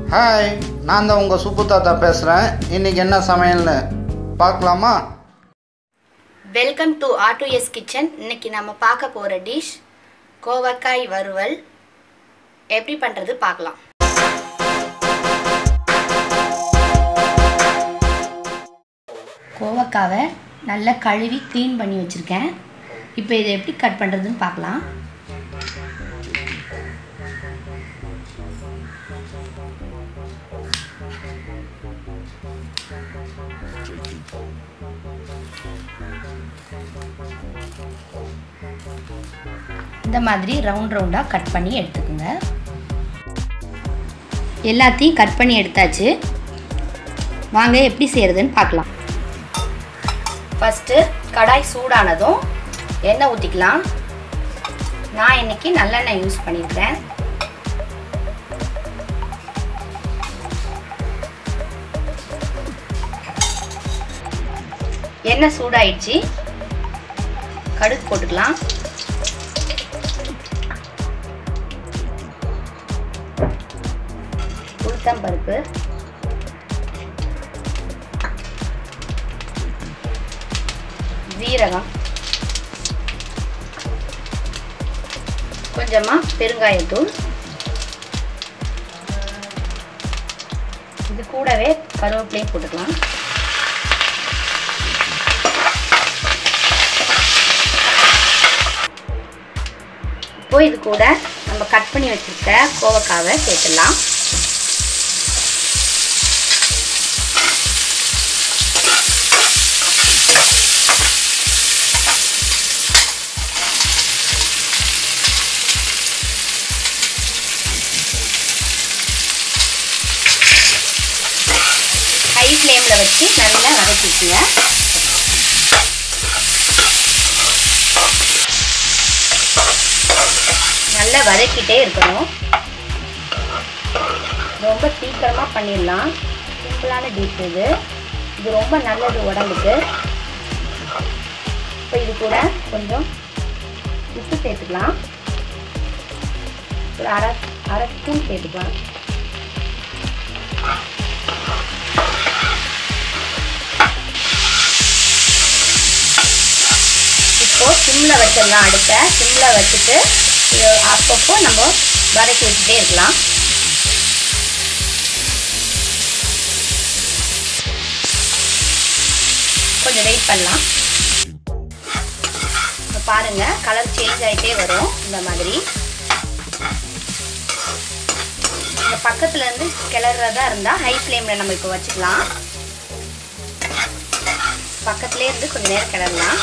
hi நான் தான் உங்கள் சுப்பு தாத்தா பேசுகிறேன் இன்றைக்கி என்ன சமையல்னு பார்க்கலாமா welcome to R S kitchen இன்னைக்கு நம்ம பார்க்க போகிற டிஷ் கோவக்காய் வறுவல் எப்படி பண்ணுறது பார்க்கலாம் கோவக்காவை நல்லா கழுவி க்ளீன் பண்ணி வச்சுருக்கேன் இப்போ இதை எப்படி கட் பண்ணுறதுன்னு பார்க்கலாம் இந்த மாதிரி ரவுண்ட் ரவுண்டாக கட் பண்ணி எடுத்துக்கோங்க எல்லாத்தையும் கட் பண்ணி எடுத்தாச்சு வாங்க எப்படி செய்கிறதுன்னு பார்க்கலாம் ஃபஸ்ட்டு கடாய் சூடானதும் எண்ணெய் ஊற்றிக்கலாம் நான் இன்னைக்கு நல்லெண்ணெய் யூஸ் பண்ணியிருக்கேன் எண்ணெய் சூடாயிடுச்சு கடுகு போட்டுக்கலாம் உளுத்தம் பருப்பு ஜீரகம் கொஞ்சமாக பெருங்காயத்தூள் இது கூடவே கருவேப்பிலையும் போட்டுக்கலாம் இப்போ இது கூட நம்ம கட் பண்ணி வச்சிருக்க கோவக்காவை சேர்த்துடலாம் ஹை ஃப்ளேமில் வச்சு நல்லா வதக்கிக்குங்க நல்லா வதக்கிட்டே இருக்கணும் ரொம்ப சீக்கிரமாக பண்ணிடலாம் சிம்பிளான டிஷ் இது இது ரொம்ப நல்லது உடம்புக்கு இப்போ இது கூட கொஞ்சம் உப்பு சேர்த்துக்கலாம் ஒரு அரை அரை ஸ்பூன் சேர்த்துக்கலாம் இப்போ சிம்மில் வச்சிடலாம் அடுப்பை சிம்மில் வச்சுட்டு இது அப்பப்போ நம்ம வதக்கி வச்சுட்டே இருக்கலாம் கொஞ்சம் வெயிட் பண்ணலாம் இப்போ பாருங்க கலர் சேஞ்ச் ஆகிட்டே வரும் இந்த மாதிரி இந்த பக்கத்துல இருந்து கிளறதா இருந்தால் ஹை ஃப்ளேமில் நம்ம இப்போ வச்சுக்கலாம் பக்கத்துலேயே இருந்து கொஞ்சம் நேரம் கிளறலாம்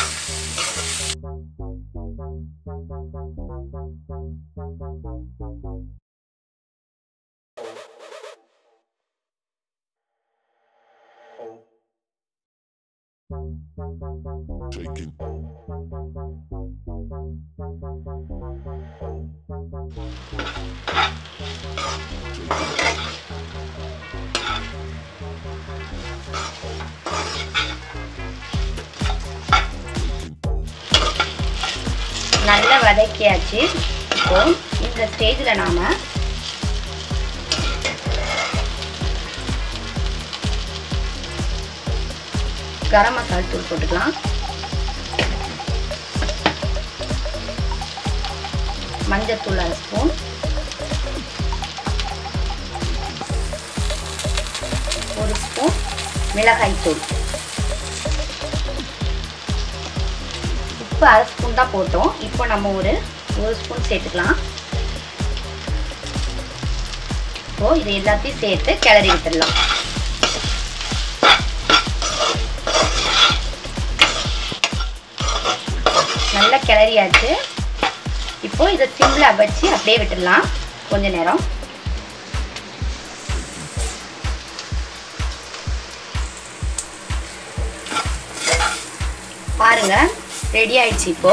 நல்லா வதக்கியாச்சு இப்போ இந்த ஸ்டேஜில் நாம் கரம் மசாலா தூள் போட்டுக்கலாம் மஞ்சத்தூள் அரை ஸ்பூன் ஒரு ஸ்பூன் மிளகாய் தூள் உப்பு அரை ஸ்பூன் தான் போட்டோம் இப்போ நம்ம ஒரு ஒரு ஸ்பூன் சேர்த்துக்கலாம் இப்போ இது எல்லாத்தையும் சேர்த்து கிளறி விட்டுடலாம் நல்லா கிளறியாச்சு இப்போ இதை சிம்மில் வச்சு அப்படியே விட்டுடலாம் கொஞ்ச நேரம் பாருங்க ரெடி ஆயிடுச்சு இப்போ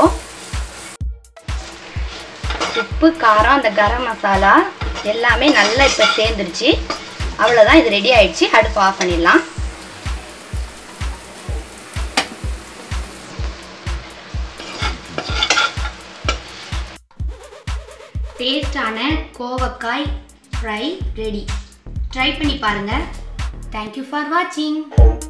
உப்பு காரம் அந்த கரம் மசாலா எல்லாமே நல்லா இப்போ சேர்ந்துருச்சு அவ்வளோதான் இது ரெடி ஆயிடுச்சு அடுப்பு ஆஃப் பண்ணிடலாம் டேஸ்டான கோவக்காய் ஃப்ரை ரெடி ட்ரை பண்ணி பாருங்கள் தேங்க்யூ ஃபார் வாட்சிங்